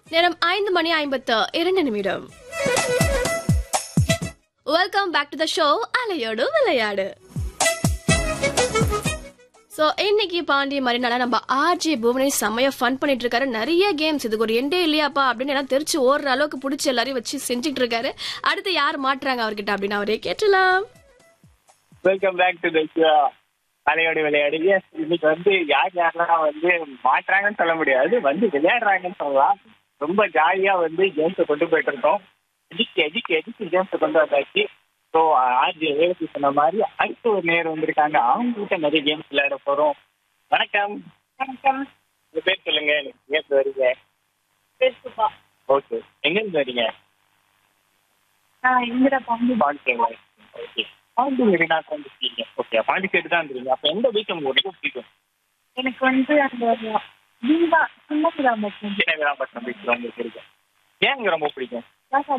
நேரம் ஐந்து மணி ஐம்பத்து இரண்டு நிமிடம் welcome back to the show அலையோடு விளையாடு ஸோ இன்னைக்கு பாண்டி மரினால நம்ம ஆர்ஜே புவனேஷ் செம்மையா ஃபன் பண்ணிட்டு இருக்காரு நிறைய கேம்ஸ் இதுக்கு ஒரு எண்டே இல்லையாப்பா அப்படின்னு எல்லாம் தெரிச்சு ஓடுற அளவுக்கு பிடிச்சி எல்லாரையும் வச்சு செஞ்சுட்டு இருக்காரு அடுத்து யார் மாட்டுறாங்க அவர்கிட்ட அப்படின்னு அவரே கேட்டலாம் வெல்கம் பேக் டு த தலையோட விளையாடு எஸ் இன்னைக்கு வந்து யார் யாரெல்லாம் வந்து மாட்டுறாங்கன்னு சொல்ல முடியாது வந்து விளையாடுறாங்கன்னு சொல்லலாம் ரொம்ப ஜாலியா வந்து கேம்ஸை கொண்டு போயிட்டு இருக்கோம் எதிர்க்கு எதிர்க்கு எதிர்க்கு கேம்ஸை கொண்டு வந்தாச்சு ஸோ ஆர்ஜி வேலைக்கு சொன்ன மாதிரி அடுத்து ஒரு நேர் வந்திருக்காங்க அவங்க கிட்ட நிறைய கேம்ஸ் விளையாட போறோம் வணக்கம் வணக்கம் உங்க பேர் சொல்லுங்க எனக்கு கேம்ஸ் வரீங்க பேசுப்பா ஓகே எங்க இருந்து வரீங்க நான் இந்திரா பாண்டி பாண்டிச்சேரி ஓகே பாண்டிச்சேரி நான் வந்துருக்கீங்க ஓகே பாண்டிச்சேரி தான் இருந்தீங்க அப்போ எந்த வீக் உங்களுக்கு ரொம்ப பிடிக்கும் எனக்கு வந்து அந்த தீபா சின்ன கிராமத்து சின்ன விராம்பட்டினம் பீச் ரொம்ப பிடிக்கும் ஏன் இங்க ரொம்ப பிடிக்கும்